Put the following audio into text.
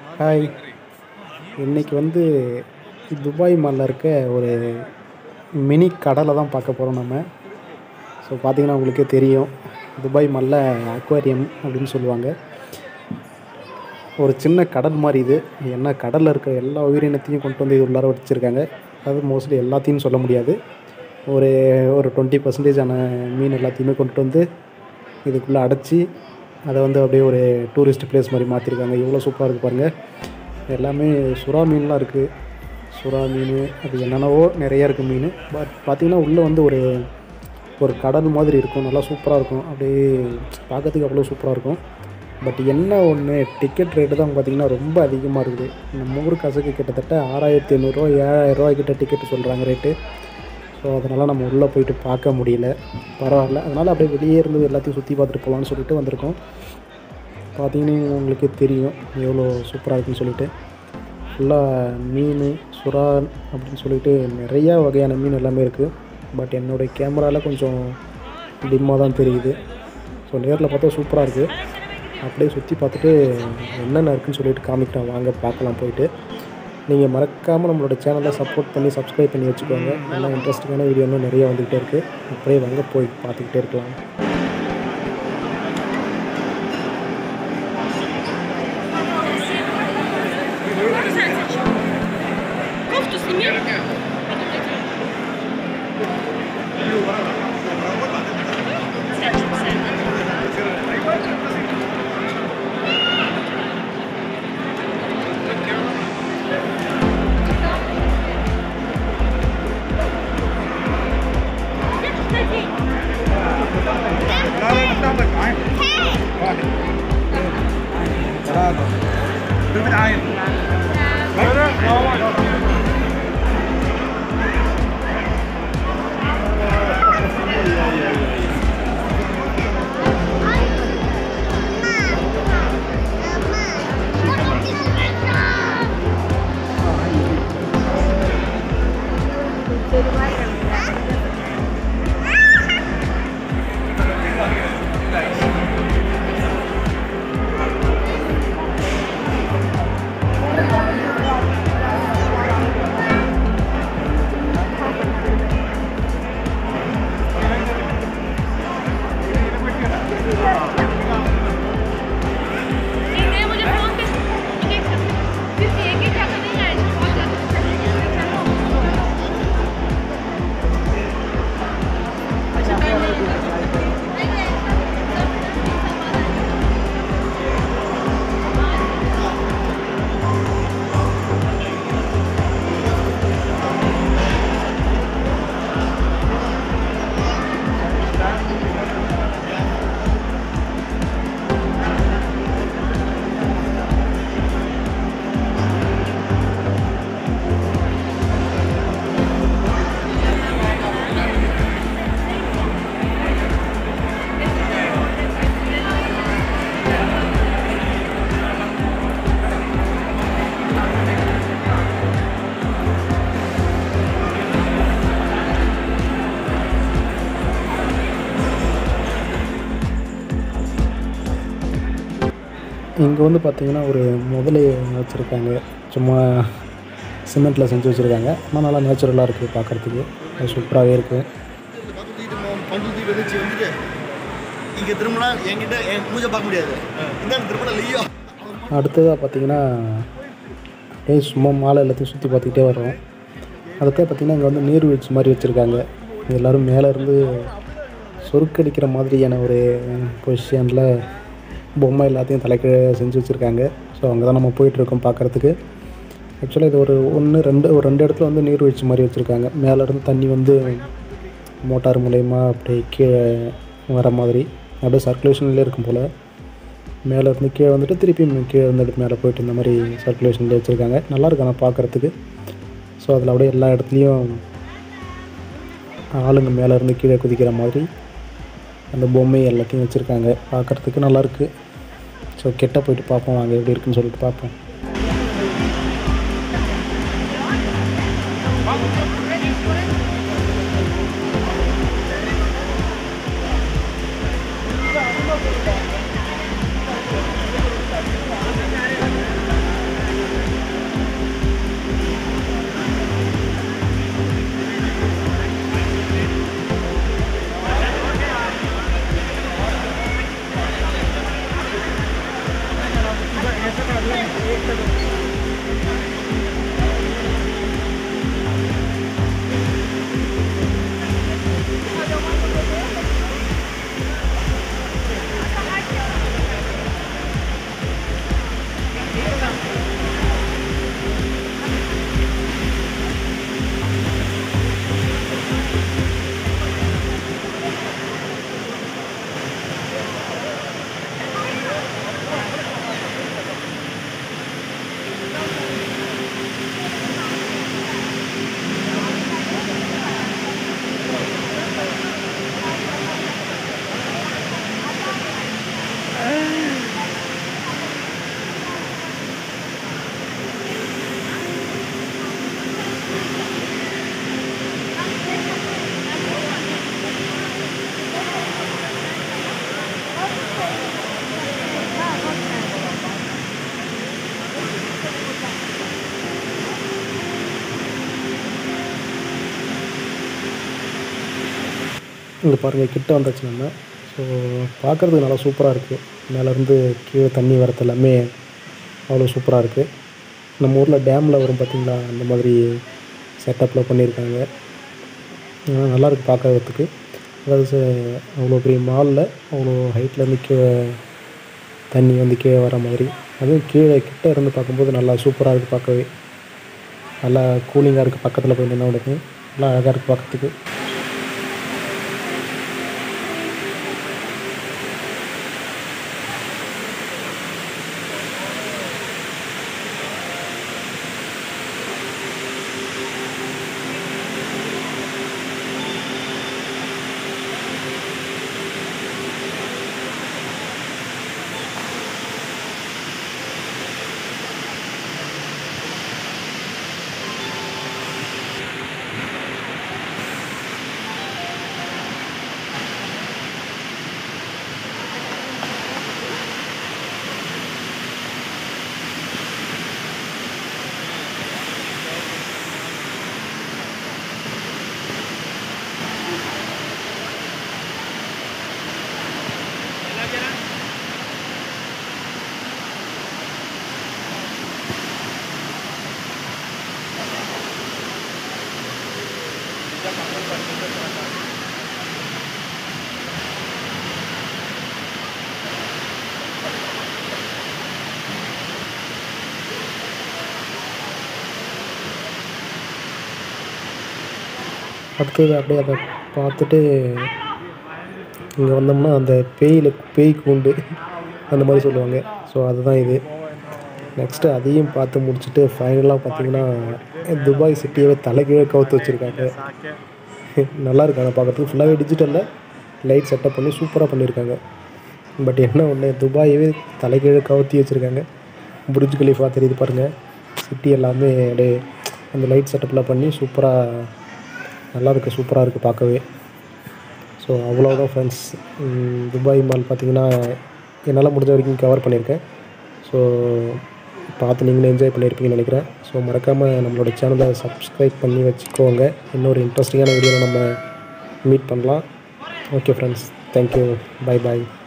Hi இன்னைக்கு வந்து Dubai மாலில் இருக்க ஒரு மினி கடலை தான் பார்க்க போகிறோம் நம்ம ஸோ பார்த்தீங்கன்னா உங்களுக்கே தெரியும் துபாய் மாலில் அக்வாரியம் அப்படின்னு சொல்லுவாங்க ஒரு சின்ன கடல் மாதிரி இது என்ன கடலில் இருக்க எல்லா உயிரினத்தையும் கொண்டு வந்து இது உள்ளார வச்சுருக்காங்க அதாவது மோஸ்ட்லி எல்லாத்தையும் சொல்ல முடியாது ஒரு ஒரு டுவெண்ட்டி பர்சன்டேஜான மீன் எல்லாத்தையுமே கொண்டுட்டு வந்து இதுக்குள்ளே அடைச்சி அதை வந்து அப்படியே ஒரு டூரிஸ்ட் பிளேஸ் மாதிரி மாற்றிருக்காங்க எவ்வளோ சூப்பராக இருக்குது பாருங்கள் எல்லாமே சுறா மீன்லாம் இருக்குது சுறா மீன் அது என்னென்னவோ நிறையா இருக்குது மீன் பட் பார்த்திங்கன்னா உள்ளே வந்து ஒரு ஒரு கடல் மாதிரி இருக்கும் நல்லா சூப்பராக இருக்கும் அப்படியே பார்க்கறதுக்கு அவ்வளோ சூப்பராக இருக்கும் பட் என்ன ஒன்று டிக்கெட் ரேட்டு தான் பார்த்திங்கன்னா ரொம்ப அதிகமாக இருக்குது நம்ம ஊர் காசுக்கு கிட்டத்தட்ட ஆறாயிரத்தி ஐநூறுரூவா ஏழாயிரரூவா கிட்ட டிக்கெட் சொல்கிறாங்க ரேட்டு ஸோ அதனால் நம்ம உள்ளே போயிட்டு பார்க்க முடியல பரவாயில்ல அதனால் அப்படியே வெளியே இருந்து எல்லாத்தையும் சுற்றி பார்த்துட்டு போகலான்னு சொல்லிட்டு வந்திருக்கோம் பார்த்தீங்கன்னா உங்களுக்கே தெரியும் எவ்வளோ சூப்பராக இருக்குன்னு சொல்லிட்டு ஃபுல்லாக மீன் சுறா அப்படின்னு சொல்லிட்டு நிறையா வகையான மீன் எல்லாமே இருக்குது பட் என்னுடைய கேமராவில் கொஞ்சம் டிம்மாக தான் தெரியுது ஸோ நேரில் பார்த்தா சூப்பராக இருக்குது அப்படியே சுற்றி பார்த்துட்டு என்னென்ன இருக்குன்னு சொல்லிட்டு காமிக்கிறேன் வாங்க பார்க்கலாம் போயிட்டு நீங்கள் மறக்காமல் நம்மளோட சேனலை சப்போர்ட் பண்ணி சப்ஸ்கிரைப் பண்ணி வச்சுக்கோங்க நல்லா இன்ட்ரெஸ்டிங்கான வீடியோ இன்னும் நிறைய வந்துக்கிட்டே இருக்குது அப்படியே வாங்க போய் பார்த்துக்கிட்டே இருக்கலாம் Кофту сними. एक है मुझे फोन पे एक एक सिर्फ एक ही जगह नहीं है बहुत जगह இங்கே வந்து பார்த்தீங்கன்னா ஒரு முதலை வச்சுருக்காங்க சும்மா சிமெண்ட்டில் செஞ்சு வச்சுருக்காங்க ஆனால் நல்லா நேச்சுரலாக இருக்குது பார்க்குறதுக்கு அது சூப்பராகவே இருக்குது பக்கம் தூக்கிட்டு மோ- பண்டு தூக்கிட்டு வந்துச்சு வந்துட்டு இங்கே திரும்பினா என்கிட்ட என் மூஞ்ச பார்க்க முடியாது இந்த திரும்பினா லியோ அடுத்ததாக பார்த்தீங்கன்னா அப்படியே சும்மா மாலை எல்லாத்தையும் சுற்றி பார்த்துக்கிட்டே வரோம் அதுக்காக பார்த்தீங்கன்னா இங்கே வந்து நீர்வீழ்ச்சி மாதிரி வச்சுருக்காங்க எல்லோரும் மேலேருந்து சொருக்கடிக்கிற மாதிரியான ஒரு பொசிஷனில் பொம்மை எல்லாத்தையும் தலைக்கு செஞ்சு வச்சுருக்காங்க ஸோ அங்கே தான் நம்ம போயிட்டுருக்கோம் பார்க்குறதுக்கு ஆக்சுவலாக இது ஒரு ஒன்று ரெண்டு ஒரு ரெண்டு இடத்துல வந்து நீர்வீழ்ச்சி மாதிரி வச்சுருக்காங்க மேலேருந்து தண்ணி வந்து மோட்டார் மூலயமா அப்படியே கீழே வர மாதிரி அப்படியே சர்க்குலேஷன்லேயே இருக்கும் போல் மேலே இருந்து கீழே வந்துட்டு திருப்பி மே- கீழே வந்துட்டு மேலே போயிட்டு இந்த மாதிரி சர்க்குலேஷனில் வச்சுருக்காங்க நல்லா இருக்கு ஆனால் பார்க்குறதுக்கு ஸோ அதில் அப்படியே எல்லா இடத்துலையும் ஆளுங்க மேலே இருந்து கீழே குதிக்கிற மாதிரி அந்த பொம்மை எல்லாத்தையும் வச்சுருக்காங்க பார்க்குறதுக்கு நல்லாயிருக்கு ஸோ கிட்ட போயிட்டு பார்ப்போம் வாங்க எப்படி இருக்குன்னு சொல்லிட்டு பார்ப்போம் இங்கே பாருங்கள் கிட்ட வந்தாச்சு நம்ம ஸோ பார்க்குறதுக்கு நல்லா சூப்பராக இருக்குது மேலேருந்து கீழே தண்ணி வரது எல்லாமே அவ்வளோ சூப்பராக இருக்குது நம்ம ஊரில் டேமில் வரும் பார்த்திங்களா அந்த மாதிரி செட்டப்பில் பண்ணியிருக்காங்க ஆஹ் நல்லா இருக்கு பார்க்கறதுக்கு அதாவது ச- அவ்வளோ பெரிய மாலில் அவ்வளோ ஹைட்லேருந்து கீழே தண்ணி வந்து கீழே வர மாதிரி அதுவும் கீழே கிட்ட இருந்து பார்க்கும்போது நல்லா சூப்பராக இருக்குது பார்க்கவே நல்லா கூலிங்காக இருக்குது பக்கத்தில் போய் நின்று உடனே நல்லா அழகாக இருக்குது பார்க்கறதுக்கு அடுத்தது அப்படியே அதை பார்த்துட்டு இங்கே வந்தோம்னா அந்த பேயில் பேய் கூண்டு அந்த மாதிரி சொல்லுவாங்க ஸோ அதுதான் இது நெக்ஸ்ட்டு அதையும் பார்த்து முடிச்சுட்டு ஃபைனலாக பார்த்தீங்கன்னா துபாய் சிட்டியவே தலைகீழே கவுத்து வச்சுருக்காங்க நல்லா இருக்கு அதை பார்க்கறதுக்கு ஃபுல்லாகவே டிஜிட்டலில் லைட் செட்டப் பண்ணி சூப்பராக பண்ணியிருக்காங்க பட் என்ன ஒன்று துபாயவே தலைகீழே கவுத்தி வச்சுருக்காங்க புர்ஜ் கலீஃபா தெரியுது பாருங்கள் சிட்டி எல்லாமே அப்படியே அந்த லைட் செட்டப்லாம் பண்ணி சூப்பராக நல்லா இருக்குது சூப்பராக இருக்குது பார்க்கவே ஸோ அவ்வளோதான் ஃப்ரெண்ட்ஸ் துபாய் மால் பார்த்தீங்கன்னா என்னால் முடிஞ்ச வரைக்கும் கவர் பண்ணியிருக்கேன் ஸோ பார்த்து நீங்களும் என்ஜாய் பண்ணியிருப்பீங்கன்னு நினைக்கிறேன் ஸோ மறக்காமல் நம்மளோட சேனலை சப்ஸ்கிரைப் பண்ணி வச்சுக்கோங்க இன்னொரு இன்ட்ரெஸ்டிங்கான வீடியோவில் நம்ம மீட் பண்ணலாம் ஓகே ஃப்ரெண்ட்ஸ் தேங்க்யூ பை பாய்